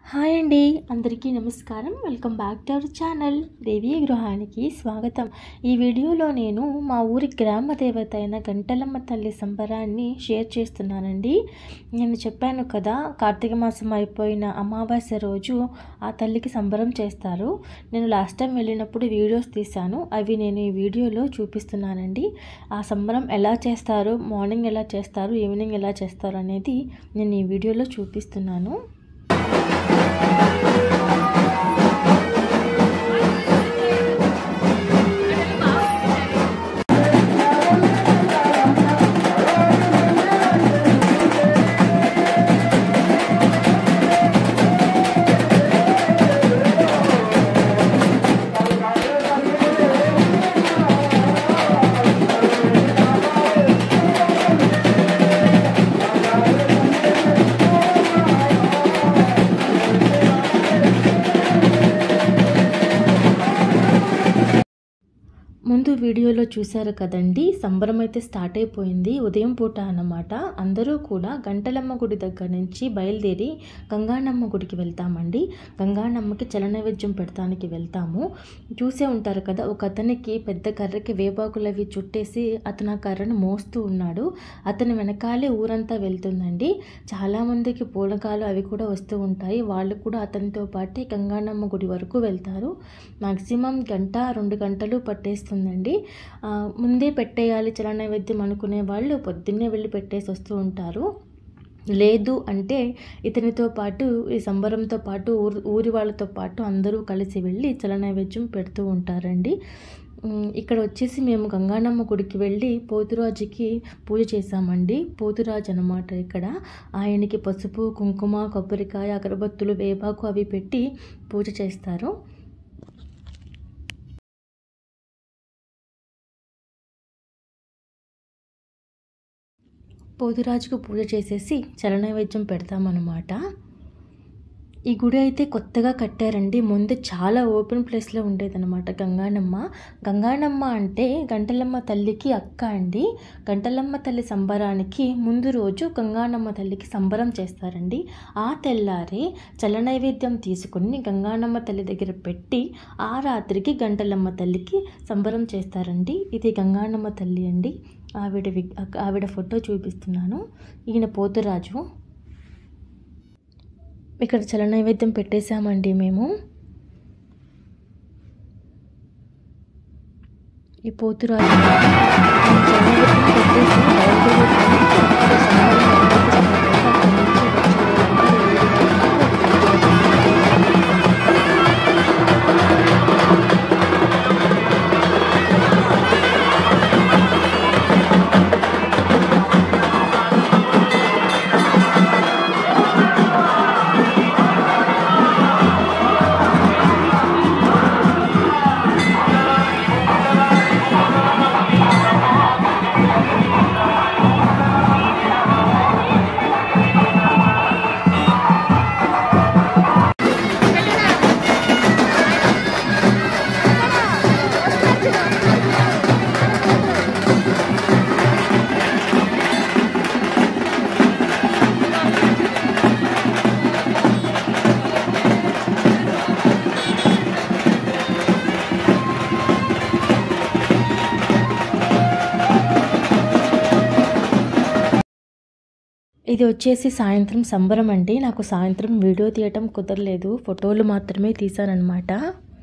hi అండి అందరికీ నమస్కారం welcome back to our channel Devi గృహానికి స్వాగతం ఈ వీడియోలో నేను మా ఊరి గ్రామ దేవత అయిన గంటలమ్మ తల్లి సంబరాన్ని షేర్ చేస్తున్నానండి నేను చెప్పాను కదా కార్తీక మాసం అయిపోయిన అమావాస్య రోజు ఆ తల్లికి సంబరం చేస్తారు నేను లాస్ట్ టైం వెళ్ళినప్పుడు వీడియోస్ తీశాను అవి నేను ఈ వీడియోలో చూపిస్తున్నానండి ఆ సంబరం ఎలా చేస్తారు మార్నింగ్ ఎలా చేస్తారు ఈవినింగ్ ఎలా చేస్తారు అనేది నేను ఈ వీడియోలో చూపిస్తున్నాను ముందు వీడియోలో చూశారు కదండి సంబరం అయితే స్టార్ట్ అయిపోయింది ఉదయం పూట అన్నమాట అందరూ కూడా గంటలమ్మ గుడి దగ్గర నుంచి బయలుదేరి గంగానమ్మ గుడికి వెళ్తామండి గంగానమ్మకి చల నైవేద్యం పెడతానికి వెళ్తాము చూసే ఉంటారు కదా ఒక అతనికి పెద్ద కర్రకి వేపాకులు అవి చుట్టేసి అతను ఆ కర్రను మోస్తూ ఉన్నాడు అతని వెనకాలే ఊరంతా వెళ్తుందండి చాలామందికి పూలకాలు అవి కూడా వస్తూ ఉంటాయి వాళ్ళు కూడా అతనితో పాటే గంగానమ్మ గుడి వరకు వెళ్తారు మ్యాక్సిమం గంట రెండు గంటలు పట్టేస్తుందండి ఆ, ముందే పెట్టేయాలి చల నైవేద్యం అనుకునే వాళ్ళు పొద్దున్నే వెళ్ళి పెట్టేసి వస్తూ ఉంటారు లేదు అంటే ఇతనితో పాటు ఈ సంబరంతో పాటు ఊరు ఊరి వాళ్ళతో పాటు అందరూ కలిసి వెళ్ళి చల నైవేద్యం పెడుతూ ఉంటారండి ఉమ్, ఇక్కడ వచ్చేసి మేము గంగానమ్మ గుడికి వెళ్ళి పోతురాజుకి పూజ చేశామండి పోతురాజు అనమాట ఇక్కడ ఆయనకి పసుపు కుంకుమ కొబ్బరికాయ అగరబత్తులు వేపాకు అవి పెట్టి పూజ చేస్తారు పోతురాజుకు పూజ చేసేసి చలనైవేద్యం పెడతామన్నమాట ఈ గుడి అయితే కొత్తగా కట్టారండి ముందు చాలా ఓపెన్ ప్లేస్లో ఉండేదన్నమాట గంగానమ్మ గంగానమ్మ అంటే గంటలమ్మ తల్లికి అక్క అండి గంటలమ్మ తల్లి సంబరానికి ముందు రోజు గంగానమ్మ తల్లికి సంబరం చేస్తారండి ఆ తెల్లారే చల్ల నైవేద్యం తీసుకుని గంగానమ్మ తల్లి దగ్గర పెట్టి ఆ రాత్రికి గంటలమ్మ తల్లికి సంబరం చేస్తారండి ఇది గంగానమ్మ తల్లి అండి ఆవిడ వి- ఆవిడ ఫోటో చూపిస్తున్నాను ఈయన పోతురాజు ఇక్కడ చల నైవేద్యం పెట్టేశామండి మేము ఈ పోతురాజు చల నైవేద్యం పెట్టేసి బయలుదేరి ఇది వచ్చేసి సాయంత్రం సంబరం అండి నాకు సాయంత్రం వీడియో తీయటం కుదరలేదు ఫోటోలు మాత్రమే తీశానన్నమాట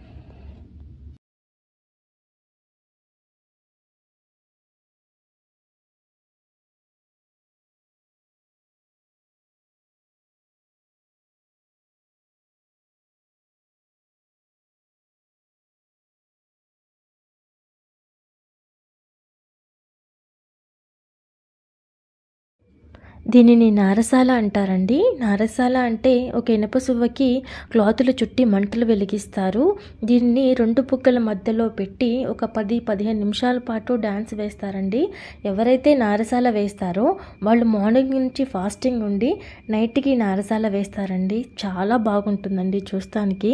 దీనిని నారసాల అంటారండి నారసాల అంటే ఒక ఇనప సువ్వకి క్లాతులు చుట్టి మంటలు వెలిగిస్తారు దీన్ని రెండు బుగ్గల మధ్యలో పెట్టి ఒక పది పదిహేను నిమిషాల పాటు డ్యాన్స్ వేస్తారండి ఎవరైతే నారసాల వేస్తారో వాళ్ళు మార్నింగ్ నుంచి ఫాస్టింగ్ ఉండి నైట్కి నారసాల వేస్తారండి చాలా బాగుంటుందండి చూస్తానికి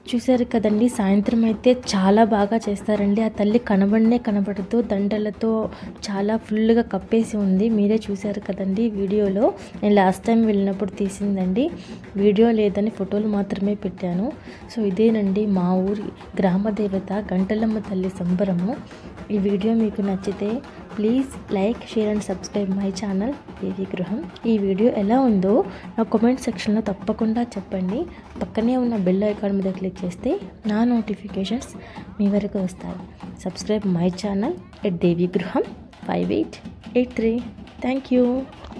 చూశారు కదండి సాయంత్రం అయితే చాలా బాగా చేస్తారండి ఆ తల్లి కనబడనే కనబడదు దండలతో చాలా ఫుల్గా కప్పేసి ఉంది మీరే చూశారు కదండి వీడియోలో నేను లాస్ట్ టైం వెళ్ళినప్పుడు తీసిందండి వీడియో లేదని ఫోటోలు మాత్రమే పెట్టాను సో ఇదేనండి మా ఊరి గ్రామ దేవత గంటలమ్మ తల్లి సంబరము ఈ వీడియో మీకు నచ్చితే please like share and subscribe my channel Devi Gruham ఈ వీడియో ఎలా ఉందో నా కామెంట్ సెక్షన్లో తప్పకుండా చెప్పండి పక్కనే ఉన్న బెల్ ఐకాన్ మీద క్లిక్ చేస్తే నా నోటిఫికేషన్స్ మీ వరకు వస్తాయి subscribe my channel at Devi Gruham five eight eight three thank you